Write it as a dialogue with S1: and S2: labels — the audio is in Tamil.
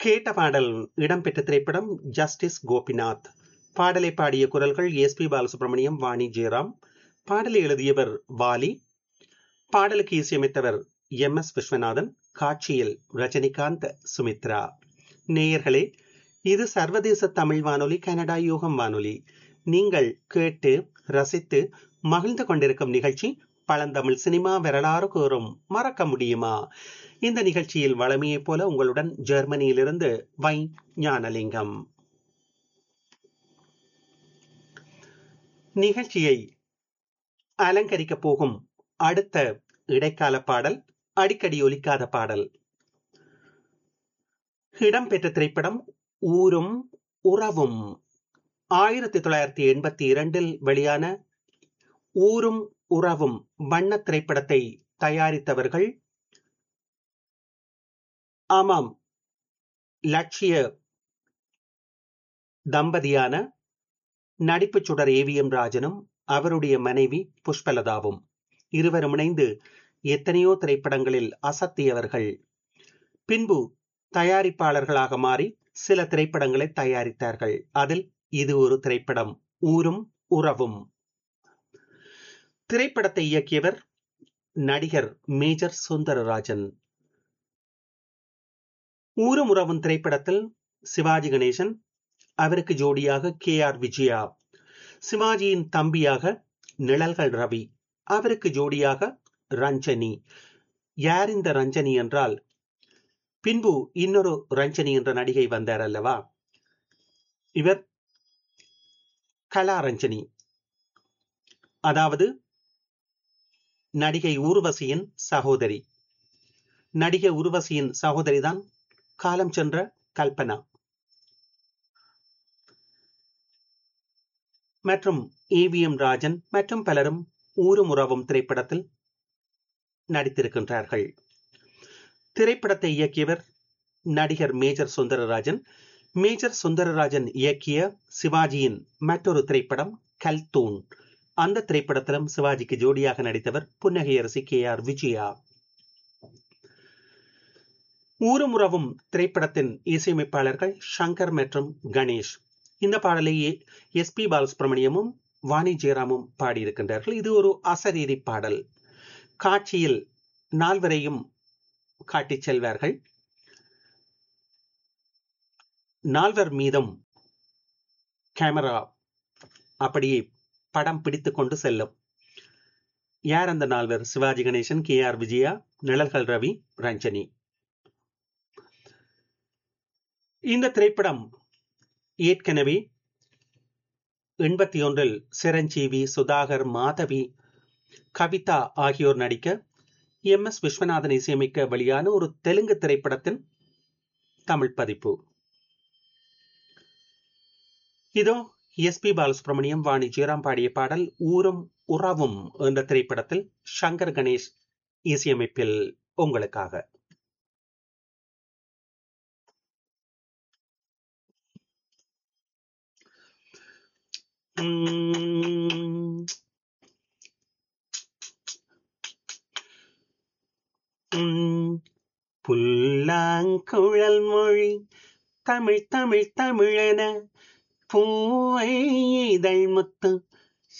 S1: கேட்ட பாடல் இடம்பெற்ற திரைப்படம் ஜஸ்டிஸ் கோபிநாத் பாடலை பாடிய குரல்கள் எஸ் பி பாலசுப்ரமணியம் வாணி ஜெயராம் பாடலை எழுதியவர் வாலி பாடலுக்கு இசையமைத்தவர் எம் எஸ் விஸ்வநாதன் காட்சியில் ரஜினிகாந்த் சுமித்ரா நேயர்களே இது சர்வதேச தமிழ் வானொலி கனடா யூகம் வானொலி நீங்கள் கேட்டு ரசித்து மகிழ்ந்து கொண்டிருக்கும் நிகழ்ச்சி பழந்தமிழ் சினிமா வரலாறு கூறும் மறக்க முடியுமா இந்த நிகழ்ச்சியில் வளமையைப் போல உங்களுடன் ஜெர்மனியிலிருந்து வை ஞானலிங்கம் நிகழ்ச்சியை அலங்கரிக்க போகும் அடுத்த இடைக்கால பாடல் அடிக்கடி ஒலிக்காத பாடல் இடம்பெற்ற திரைப்படம் ஊரும் உறவும் ஆயிரத்தி தொள்ளாயிரத்தி எண்பத்தி இரண்டில் வெளியான ஊரும் உறவும் வண்ண திரைப்படத்தை தயாரித்தவர்கள் ஆமாம் லட்சிய தம்பதியான நடிப்பு சுடர் ஏவிஎம் ராஜனும் அவருடைய மனைவி புஷ்பலதாவும் இருவரும் இணைந்து எத்தனையோ திரைப்படங்களில் அசத்தியவர்கள் பின்பு தயாரிப்பாளர்களாக மாறி சில திரைப்படங்களை தயாரித்தார்கள் அதில் இது ஒரு திரைப்படம் ஊரும் உறவும் திரைப்படத்தை இயக்கியவர் நடிகர் மேஜர் சுந்தரராஜன் ஊரும் உறவும் திரைப்படத்தில் சிவாஜி கணேசன் அவருக்கு ஜோடியாக கே ஆர் விஜயா சிவாஜியின் தம்பியாக நிழல்கள் ரவி அவருக்கு ஜோடியாக ரஞ்சனி யார் இந்த ரஞ்சனி என்றால் பின்பு இன்னொரு ரஞ்சனி என்ற நடிகை வந்தார் அல்லவா இவர் கலா ரஞ்சனி அதாவது நடிகை ஊர்வசியின் சகோதரி நடிகை உருவசியின் சகோதரிதான் காலம் சென்ற கல்பனா மற்றும் ஏவிஎம் ராஜன் மற்றும் பலரும் ஊரும் உறவும் திரைப்படத்தில் நடித்திருக்கின்றார்கள் திரைப்படத்தை இயக்கியவர் நடிகர் மேஜர் சுந்தரராஜன் மேஜர் சுந்தரராஜன் இயக்கிய சிவாஜியின் மற்றொரு திரைப்படம் கல்தூன் அந்த திரைப்படத்திலும் சிவாஜிக்கு ஜோடியாக நடித்தவர் புன்னகையரசி கே ஆர் விஜயா ஊரும் உறவும் திரைப்படத்தின் இசையமைப்பாளர்கள் சங்கர் மற்றும் கணேஷ் இந்த பாடலை எஸ் பி பாலசுப்ரமணியமும் வாணி ஜெயராமும் பாடியிருக்கின்றார்கள் இது ஒரு அசரீரி பாடல் காட்சியில் நால்வரையும் காட்டிச் செல்வார்கள் நால்வர் மீதும் கேமரா அப்படியே படம் பிடித்துக் கொண்டு செல்லும் யார் அந்த நால்வர் சிவாஜி கணேசன் கே ஆர் விஜயா நிழல்கள் ரவி ரஞ்சனி இந்த திரைப்படம் ஏற்கனவே எண்பத்தி ஒன்றில் சிரஞ்சீவி சுதாகர் மாதவி கவிதா ஆகியோர் நடிக்க எம் எஸ் விஸ்வநாதன் இசையமைக்க வெளியான ஒரு தெலுங்கு திரைப்படத்தின் தமிழ் பதிப்பு இதோ எஸ் பி பாலசுப்ரமணியம் வாணி ஜெயராம் பாடிய பாடல் ஊரும் உறவும் என்ற திரைப்படத்தில் சங்கர் கணேஷ் இசையமைப்பில் உங்களுக்காக புல்லாங்குழல் மொழி தமிழ் தமிழ் தமிழென பூவை இதழ் முத்து